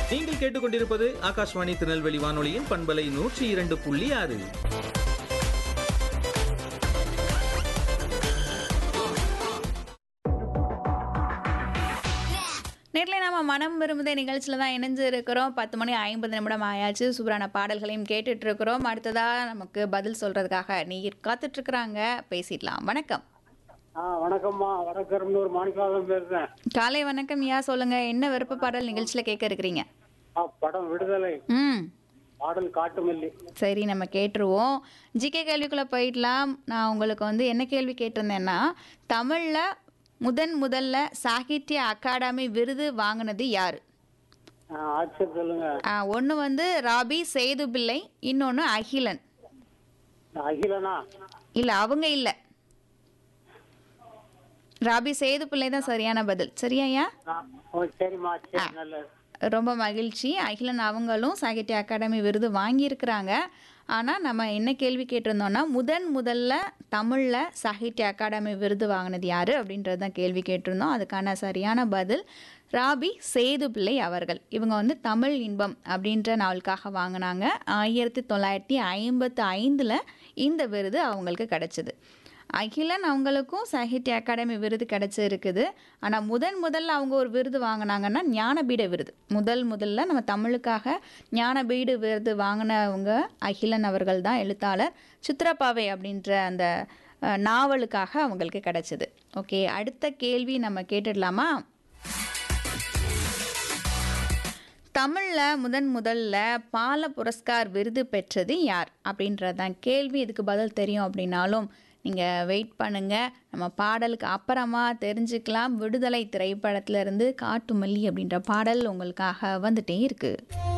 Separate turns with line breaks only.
நீங்கள் கேட்டுக்கொண்டிருப்பது ஆகாஷ்வாணி திருநெல்வேலி வானொலியின் பண்பலை நூற்றி இரண்டு புள்ளி ஆறு
நேரில் நம்ம மனம் விரும்புதே நிகழ்ச்சியில் தான் இணைஞ்சு இருக்கிறோம் பத்து மணி ஐம்பது நிமிடம் ஆயாச்சு சூப்பரான பாடல்களையும் கேட்டுட்டு இருக்கிறோம் அடுத்ததாக நமக்கு பதில் சொல்றதுக்காக நீர் காத்துட்டு இருக்கிறாங்க பேசிடலாம் வணக்கம்
ஆ வணக்கம்மா வடக்கரம்னூர் மாணிக்காதம் பேசுறேன்
காலை வணக்கம் யா சொல்லுங்க என்ன விருப்ப பாடல் நிகழ்ச்சியில் கேட்க இருக்கிறீங்க
ஆ படம் விடுதலை
ம்
பாடல் காட்டுமல்லி
சரி நம்ம கேட்டுருவோம் ஜிகே கேள்விக்குள்ளே போயிடலாம் நான் உங்களுக்கு வந்து என்ன கேள்வி கேட்டிருந்தேன்னா தமிழில் முதன் முதல்ல சாகித்ய அகாடமி விருது வாங்கினது யார்
ஆ, ஆட்சி சொல்லுங்க
ஒன்று வந்து ராபி சேதுபிள்ளை இன்னொன்று அகிலன்
அகிலனா
இல்லை அவங்க இல்லை ராபி சேதுபிள்ளை தான் சரியான பதில் சரியாயா
ஆ, ஓ சரிம்மா சரி நல்லது
ரொம்ப மகிழ்ச்சி அகிலன் அவங்களும் சாகித்ய அகாடமி விருது வாங்கியிருக்கிறாங்க ஆனால் நம்ம என்ன கேள்வி கேட்டிருந்தோம்னா முதன் முதல்ல தமிழில் சாகித்ய அகாடமி விருது வாங்கினது யார் அப்படின்றது தான் கேள்வி கேட்டிருந்தோம் அதுக்கான சரியான பதில் ராபி சேதுபிள்ளை அவர்கள் இவங்க வந்து தமிழ் இன்பம் அப்படின்ற நாளுக்காக வாங்கினாங்க ஆயிரத்தி தொள்ளாயிரத்தி ஐம்பத்து ஐந்தில் இந்த விருது அவங்களுக்கு கிடச்சிது அகிலன் அவங்களுக்கும் சாகித்ய அகாடமி விருது கிடச்சிருக்குது ஆனால் முதன் முதல்ல அவங்க ஒரு விருது வாங்கினாங்கன்னா ஞானபீட விருது முதல் முதல்ல நம்ம தமிழுக்காக ஞானபீடு விருது வாங்கினவங்க அகிலன் அவர்கள் தான் எழுத்தாளர் சித்திரப்பாவை அப்படின்ற அந்த அஹ், நாவலுக்காக அவங்களுக்கு கிடச்சிது ஓகே அடுத்த கேள்வி நம்ம கேட்டுடலாமா தமிழில் முதன் முதல்ல பால புரஸ்கார் விருது பெற்றது யார் அப்படின்றது தான் கேள்வி இதுக்கு பதில் தெரியும் அப்படின்னாலும் நீங்கள் வெயிட் பண்ணுங்கள் நம்ம பாடலுக்கு அப்புறமா தெரிஞ்சுக்கலாம் விடுதலை திரைப்படத்திலிருந்து காட்டுமல்லி அப்படின்ற பாடல் உங்களுக்காக வந்துட்டே இருக்குது